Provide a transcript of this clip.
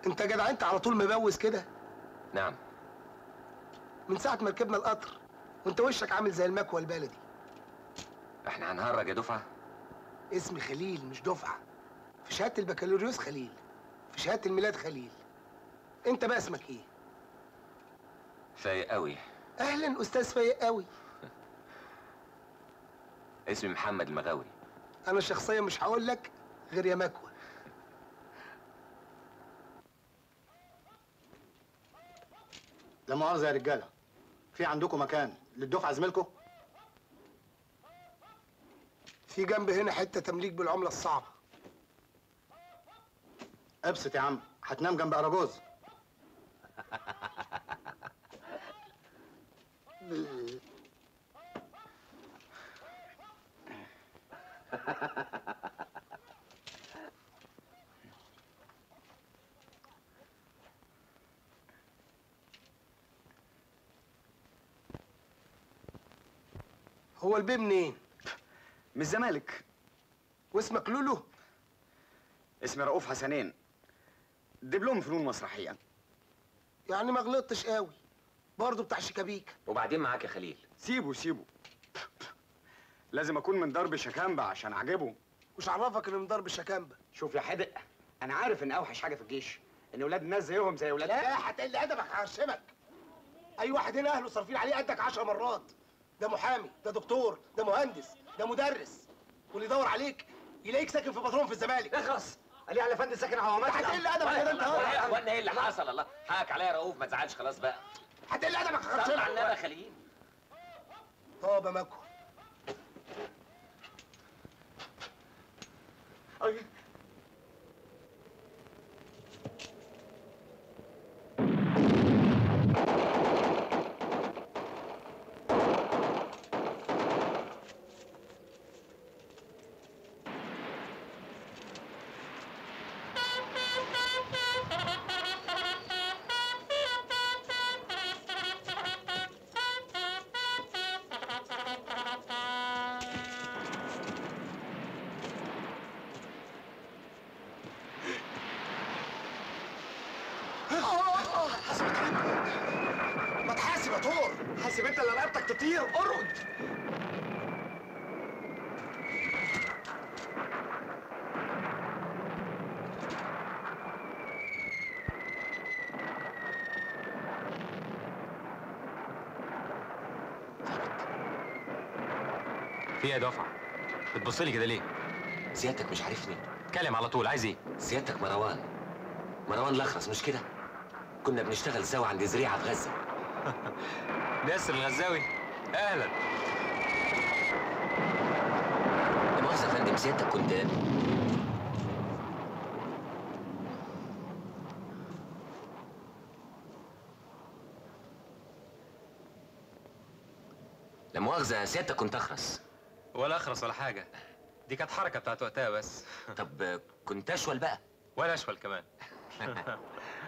انت يا جدع انت على طول مبوز كده نعم من ساعه ما ركبنا القطر وانت وشك عامل زي المكوى البلدي احنا هنهرج يا دفعه اسمي خليل مش دفعه في شهاده البكالوريوس خليل في شهاده الميلاد خليل انت بقى اسمك ايه فايق قوي اهلا استاذ فايق قوي اسمي محمد المغاوري انا شخصيا مش هقول لك غير يا مكوى لا مؤاخذة يا رجالة في عندكم مكان للدفعة زميلكم؟ في جنب هنا حته تمليك بالعمله الصعبه ابسط يا عم هتنام جنب أراجوز هو البيه منين من الزمالك واسمك لولو اسمي رؤوف حسنين دبلوم فنون مسرحية يعني ما غلطتش قوي برضه بتاع شيكابيكا وبعدين معاك يا خليل سيبه سيبه لازم اكون من درب شكامبة عشان اعجبه مش عرفك ان مضرب الشكامبه شوف يا حدق انا عارف ان اوحش حاجة في الجيش ان ولاد الناس زيهم زي ولاد لا هتقل ادبك هعشمك اي واحد هنا اهله صارفين عليه قدك عشر مرات ده محامي ده دكتور ده مهندس ده مدرس واللي يدور عليك يلاقيك ساكن في بطرون في الزمالك اخلص قال لي على فندم ساكن عوامات هتقل ادبك يا ده انت يا هو. اخوانا ايه اللي حصل الله حقك عليا يا رؤوف ما تزعلش خلاص بقى هتقل ادبك صلى على هعشمك النبي يا خليل طب يا مكو ما تحاسب يا طور حاسب انت اللي رقبتك تطير ارقد في ايه يا دفعه بتبص لي كده ليه سيادتك مش عارفني اتكلم على طول عايز ايه سيادتك مروان مروان الاخرس مش كده كنا بنشتغل سوا عند زريعه في غزه ناصر الغزاوي اهلا لا مؤاخذه يا فندم سيادتك كنت لا مؤاخذه سيادتك كنت اخرس ولا اخرس ولا حاجه دي كانت حركه بتاعت وقتها بس طب كنت اشول بقى ولا اشول كمان